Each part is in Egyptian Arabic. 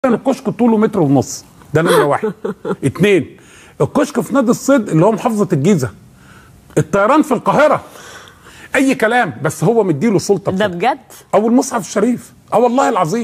الكشك طوله متر ونص ده نمره واحد اتنين الكشك في نادي الصيد اللي هو محافظه الجيزه الطيران في القاهره اي كلام بس هو مديله سلطه ده كده. بجد او المصحف الشريف اه والله العظيم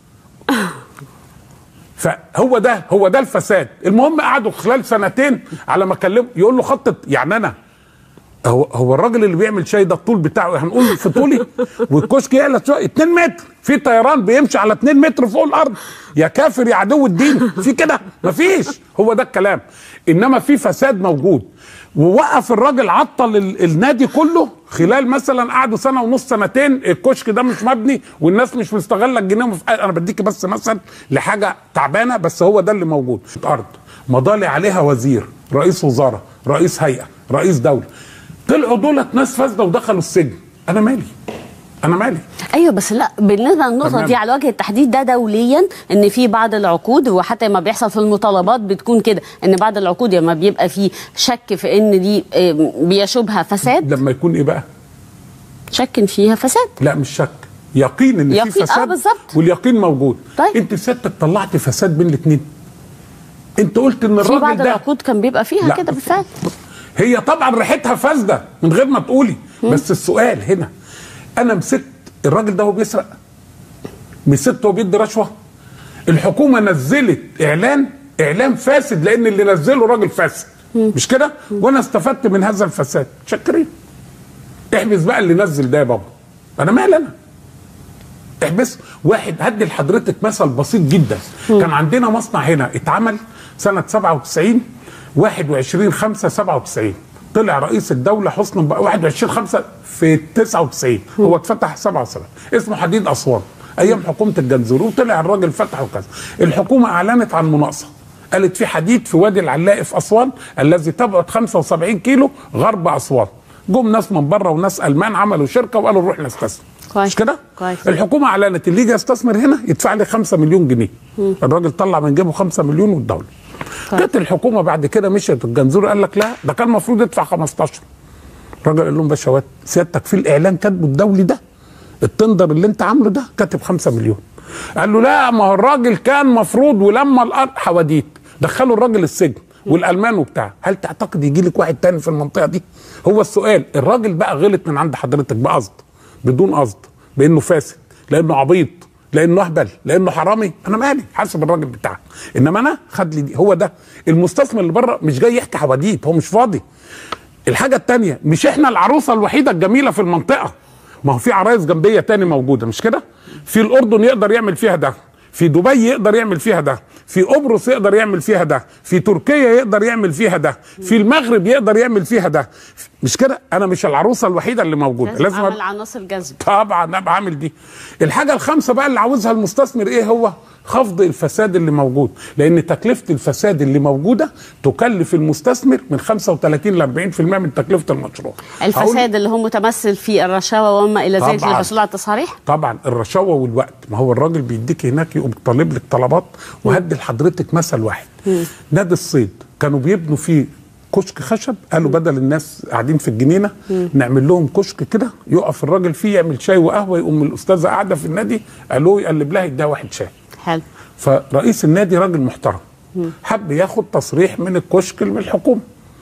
فهو ده هو ده الفساد المهم قعدوا خلال سنتين على ما كلمه يقول له خطط يعني انا هو هو الراجل اللي بيعمل شاي ده الطول بتاعه هنقول في طولي والكشك يعلى شويه 2 متر في طيران بيمشي على 2 متر فوق الارض يا كافر يا عدو الدين في كده مفيش هو ده الكلام انما في فساد موجود ووقف الراجل عطل ال- النادي كله خلال مثلا قعدوا سنه ونص سنتين الكشك ده مش مبني والناس مش مستغله الجنيه ومف... انا بديك بس مثل لحاجه تعبانه بس هو ده اللي موجود ارض مضالي عليها وزير رئيس وزاره رئيس هيئه رئيس دوله طلعوا دولت ناس فاسده ودخلوا السجن انا مالي انا مالي ايوه بس لا بالنسبه للنقطه تمام. دي على وجه التحديد ده دوليا ان في بعض العقود وحتى ما بيحصل في المطالبات بتكون كده ان بعض العقود لما بيبقى في شك في ان دي آم، بيشوبها فساد لما يكون ايه بقى شك إن فيها فساد لا مش شك يقين ان يقين، في آه، فساد بالظبط. واليقين موجود طيب. انت سيادتك طلعت فساد بين الاثنين انت قلت ان في الراجل بعض ده العقود كان بيبقى فيها لا. كده بالفعل هي طبعا ريحتها فاسده من غير ما تقولي بس السؤال هنا انا مسكت الراجل ده وهو بيسرق مسكته وهو بيدي رشوه الحكومه نزلت اعلان اعلان فاسد لان اللي نزله راجل فاسد مش كده وانا استفدت من هذا الفساد شكرين احبس بقى اللي نزل ده يا بابا انا مالي انا احبس واحد هدي لحضرتك مثل بسيط جدا كان عندنا مصنع هنا اتعمل سنة 97 21 5 97 طلع رئيس الدولة حسن مبارك 21 5 في 99 هو اتفتح 77 اسمه حديد أسوان أيام حكومة الجنزوري وطلع الراجل فتح وكذا الحكومة أعلنت عن مناقصة قالت في حديد في وادي العلاء في أسوان الذي تبعد 75 كيلو غرب أسوان جم ناس من بره وناس ألمان عملوا شركة وقالوا نروح نستثمر كويس. مش كده؟ كويس. الحكومه اعلنت اللي يجي يستثمر هنا يدفع لي 5 مليون جنيه الراجل طلع من جيبه 5 مليون والدوله طيب. جت الحكومه بعد كده مشيت الجنزور قال لك لا ده كان المفروض يدفع 15 الراجل قال لهم باشا سيادتك في الاعلان كاتبه الدولي ده التندر اللي انت عامله ده كاتب 5 مليون قال له لا ما هو الراجل كان مفروض ولما الارض حواديت دخلوا الراجل السجن والالمان وبتاع هل تعتقد يجي لك واحد تاني في المنطقه دي هو السؤال الراجل بقى غلط من عند حضرتك بقصد بدون قصد بانه فاسد لانه عبيط لانه اهبل لانه حرامي انا مالي حاسب الراجل بتاعك انما انا خد لي دي هو ده المستثمر اللي بره مش جاي يحكي حواديت هو مش فاضي الحاجه التانية مش احنا العروسه الوحيده الجميله في المنطقه ما هو في عرايس جنبيه تاني موجوده مش كده في الاردن يقدر يعمل فيها ده في دبي يقدر يعمل فيها ده في قبرص يقدر يعمل فيها ده في تركيا يقدر يعمل فيها ده في المغرب يقدر يعمل فيها ده مش كده انا مش العروسه الوحيده اللي موجوده لازم لازم اعمل عناصر جذب طبعا ابقى عامل دي الحاجه الخامسه بقى اللي عاوزها المستثمر ايه هو خفض الفساد اللي موجود لان تكلفه الفساد اللي موجوده تكلف المستثمر من 35 ل 40% من تكلفه المشروع هقول- الفساد اللي هو متمثل في الرشاوى وما الى ذلك طبعاً. للحصول على التصاريح طبعا الرشاوى والوقت ما هو الراجل بيديك هناك يقوم طالب لك طلبات وهدي لحضرتك مثل واحد نادي الصيد كانوا بيبنوا فيه كشك خشب قالوا بدل الناس قاعدين في الجنينه نعمل لهم كشك كده يقف الراجل فيه يعمل شاي وقهوه يقوم الاستاذه قاعده في النادي قالوا يقلب لها يديها واحد شاي حلو فرئيس النادي راجل محترم حب ياخد تصريح من الكشك من الحكومه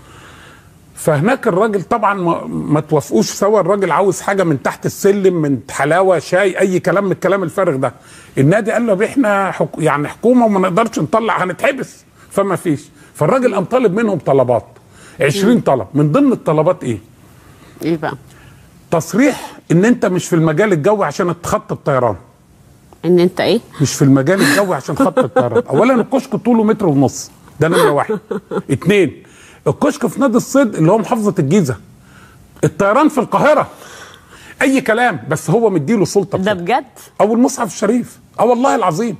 فهناك الراجل طبعا ما, ما توافقوش سوا الراجل عاوز حاجه من تحت السلم من حلاوه شاي اي كلام من الكلام الفارغ ده النادي قال له احنا حك... يعني حكومه وما نقدرش نطلع هنتحبس فما فيش فالراجل قام طالب منهم طلبات 20 طلب من ضمن الطلبات ايه ايه بقى تصريح ان انت مش في المجال الجوي عشان تخطط الطيران ان انت ايه مش في المجال الجوي عشان خط الطيران اولا الكشك طوله متر ونص ده نمره واحد اتنين الكشك في نادي الصيد اللي هو محافظه الجيزه الطيران في القاهره اي كلام بس هو مديله سلطه ده كده. بجد او المصحف الشريف اه والله العظيم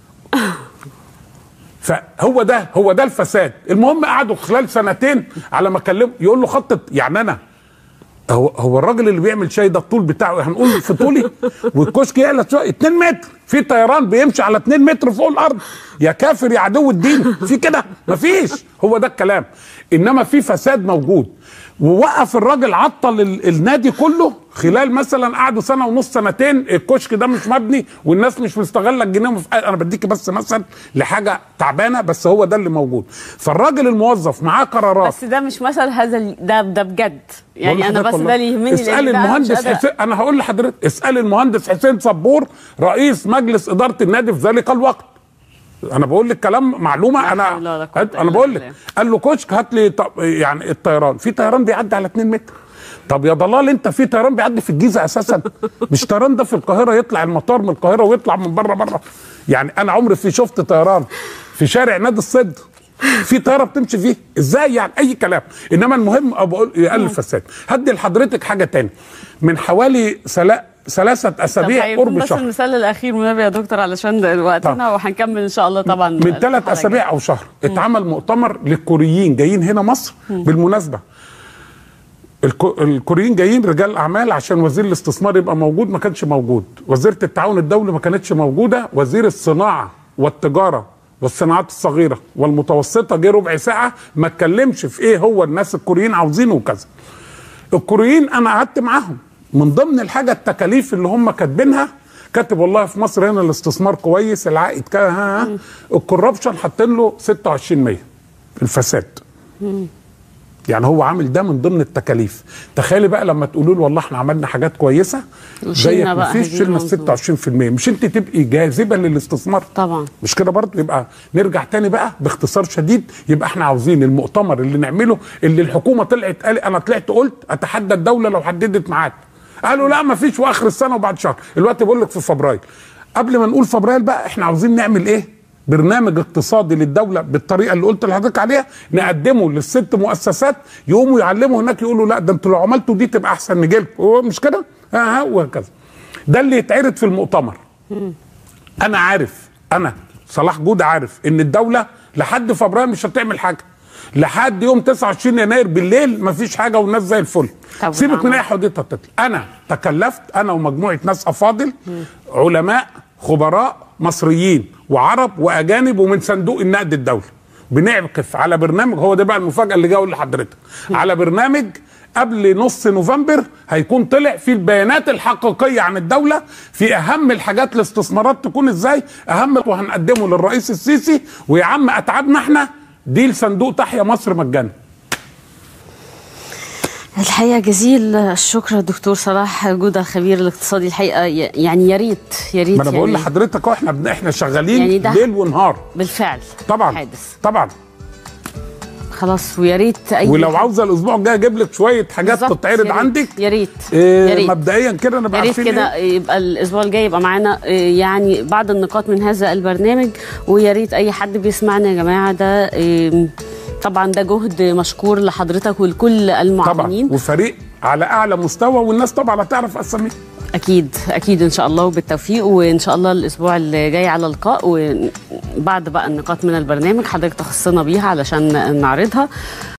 فهو ده هو ده الفساد المهم قعدوا خلال سنتين على ما كلمه يقول له خطط يعني انا هو هو الراجل اللي بيعمل شاي ده الطول بتاعه هنقول في طولي والكشك يعلى شويه 2 متر في طيران بيمشي على 2 متر فوق الارض يا كافر يا عدو الدين في كده مفيش هو ده الكلام انما في فساد موجود ووقف الراجل عطل ال- النادي كله خلال مثلا قعدوا سنه ونص سنتين الكشك ده مش مبني والناس مش مستغله الجنيه ومف... انا بديك بس مثل لحاجه تعبانه بس هو ده اللي موجود فالراجل الموظف معاه قرارات بس ده مش مثل هذا ال- ده ده بجد بقول يعني انا لحضرتك بس والله. ده اللي يهمني اسال لأن ده أنا مش المهندس قادرة- حسين انا هقول لحضرتك اسال المهندس حسين صبور رئيس مجلس اداره النادي في ذلك الوقت انا بقول لك كلام معلومه لا انا حول ولا قوة انا إلا بقول لك بالله. قال له كشك هات لي طب يعني الطيران في طيران بيعدي على 2 متر طب يا ضلال انت في طيران بيعدي في الجيزه اساسا مش طيران ده في القاهره يطلع المطار من القاهره ويطلع من بره بره يعني انا عمري في شفت طيران في شارع نادي الصد في طياره بتمشي فيه ازاي يعني اي كلام انما المهم أبو بقول يقلل الفساد هدي لحضرتك حاجه تاني من حوالي سلا ثلاثه طب اسابيع هيكون قرب بس شهر المثال الاخير والنبي يا دكتور علشان ده وقتنا وهنكمل ان شاء الله طبعا من ثلاث الحلقة اسابيع او شهر اتعمل مؤتمر للكوريين جايين هنا مصر بالمناسبه الكو- الكوريين جايين رجال اعمال عشان وزير الاستثمار يبقى موجود ما كانش موجود وزيره التعاون الدولي ما كانتش موجوده وزير الصناعه والتجاره والصناعات الصغيره والمتوسطه جه ربع ساعه ما اتكلمش في ايه هو الناس الكوريين عاوزينه وكذا الكوريين انا قعدت معاهم من ضمن الحاجه التكاليف اللي هم كاتبينها كاتب والله في مصر هنا الاستثمار كويس العائد كده ها ها الكوربشن حاطين له 26% الفساد يعني هو عامل ده من ضمن التكاليف تخيلي بقى لما تقولوا له والله احنا عملنا حاجات كويسه وشلنا زيك بقى مفيش هذه شلنا المنظومة. ال 26% مش انت تبقي جاذبه للاستثمار طبعا مش كده برضه يبقى نرجع تاني بقى باختصار شديد يبقى احنا عاوزين المؤتمر اللي نعمله اللي الحكومه طلعت قال انا طلعت قلت اتحدى الدوله لو حددت ميعاد قالوا لا ما فيش واخر السنه وبعد شهر الوقت بقول لك في فبراير قبل ما نقول فبراير بقى احنا عاوزين نعمل ايه برنامج اقتصادي للدوله بالطريقه اللي قلت لحضرتك عليها نقدمه للست مؤسسات يقوموا يعلموا هناك يقولوا لا ده انتوا لو عملتوا دي تبقى احسن نجي لكم هو مش كده؟ ها ها وهكذا ده اللي يتعرض في المؤتمر انا عارف انا صلاح جود عارف ان الدوله لحد فبراير مش هتعمل حاجه لحد يوم 29 يناير بالليل مفيش حاجه والناس زي الفل طب سيبك من ونعمل- اي حديثه تطلع انا تكلفت انا ومجموعه ناس افاضل علماء خبراء مصريين وعرب واجانب ومن صندوق النقد الدولي بنعكف على برنامج هو ده بقى المفاجاه اللي جايه اقول لحضرتك على برنامج قبل نص نوفمبر هيكون طلع فيه البيانات الحقيقيه عن الدوله في اهم الحاجات الاستثمارات تكون ازاي اهم وهنقدمه للرئيس السيسي ويا عم اتعبنا احنا دي لصندوق تحيا مصر مجانا الحقيقه جزيل الشكر دكتور صلاح جوده الخبير الاقتصادي الحقيقه ي- يعني يا ريت يا ريت ما انا بقول يعني لحضرتك اهو احنا بن- احنا شغالين يعني ده- ليل ونهار بالفعل طبعا حادث طبعا خلاص ويا ريت اي ولو حد- عاوزه الاسبوع الجاي اجيب لك شويه حاجات بالظبط، تتعرض يا ريت- عندك يا ريت إيه يا ريت مبدئيا كده انا يا ريت عارفين كده إيه؟ يبقى الاسبوع الجاي يبقى معانا إيه، يعني بعض النقاط من هذا البرنامج ويا ريت اي حد بيسمعنا يا جماعه ده إيه، طبعا ده جهد مشكور لحضرتك ولكل طبعا المعاونين وفريق على اعلى مستوى والناس طبعا هتعرف اساميه اكيد اكيد ان شاء الله وبالتوفيق وان شاء الله الاسبوع اللي جاي على لقاء وبعد بقى النقاط من البرنامج حضرتك تخصنا بيها علشان نعرضها